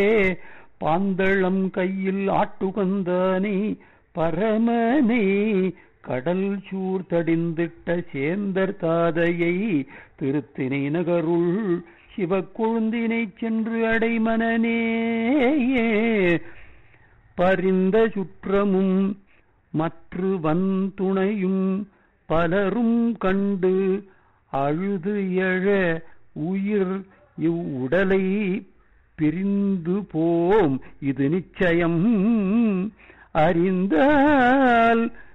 பாந்தளம் கையில் ஆட்டுகந்தானே பரமனே கடல் சூர் தடிந்திட்ட சேந்தர் தாதையை திருத்தினை நகருள் சிவக்கொழுந்தினை சென்று அடைமனனேயே பரிந்த சுற்றமும் மற்று வன்துணையும் பலரும் கண்டு அழுது எழ உயிர் இவ்வுடலை பிரிந்து போம் இது நிச்சயம் அறிந்தால்